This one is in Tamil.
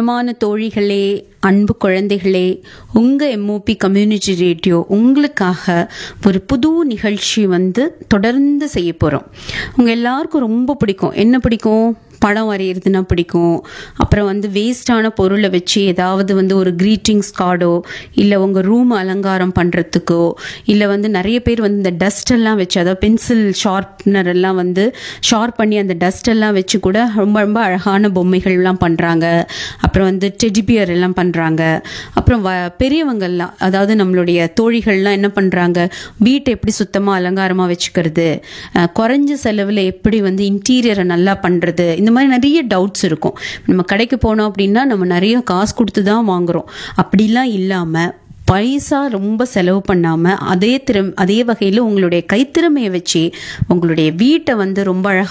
பிரியமான தோழிகளே அன்பு குழந்தைகளே உங்கள் எம்ஓபி கம்யூனிட்டி ரேடியோ உங்களுக்காக ஒரு புது நிகழ்ச்சி வந்து தொடர்ந்து செய்ய போகிறோம் உங்கள் எல்லாருக்கும் ரொம்ப பிடிக்கும் என்ன பிடிக்கும் படம் வரைகிறதுனா பிடிக்கும் அப்புறம் வந்து வேஸ்டான பொருளை வச்சு ஏதாவது வந்து ஒரு க்ரீட்டிங்ஸ் கார்டோ இல்லை உங்கள் ரூம் அலங்காரம் பண்ணுறதுக்கோ இல்லை வந்து நிறைய பேர் வந்து இந்த டஸ்ட் எல்லாம் வச்சு அதாவது பென்சில் ஷார்ப்னர் எல்லாம் வந்து ஷார்ப் பண்ணி அந்த டஸ்ட் எல்லாம் வச்சு கூட ரொம்ப ரொம்ப அழகான பொம்மைகள்லாம் பண்ணுறாங்க அப்புறம் வந்து டெடிபியர் எல்லாம் பண்ணுறாங்க அப்புறம் வ பெரியவங்கள்லாம் அதாவது நம்மளுடைய தோழிகள்லாம் என்ன பண்ணுறாங்க வீட்டை எப்படி சுத்தமாக அலங்காரமாக வச்சுக்கிறது அஹ், குறைஞ்ச செலவில் எப்படி வந்து இன்டீரியரை நல்லா பண்ணுறது இந்த மாதிரி நிறைய டவுட்ஸ் இருக்கும் நம்ம கடைக்கு போனோம் அப்படின்னா நம்ம நிறைய காசு கொடுத்து தான் வாங்குறோம் அப்படிலாம் இல்லாமல் பைசா ரொம்ப செலவு பண்ணாமல் அதே திறம் அதே வகையில் உங்களுடைய கைத்திறமையை வச்சு உங்களுடைய வீட்டை வந்து ரொம்ப அழகாக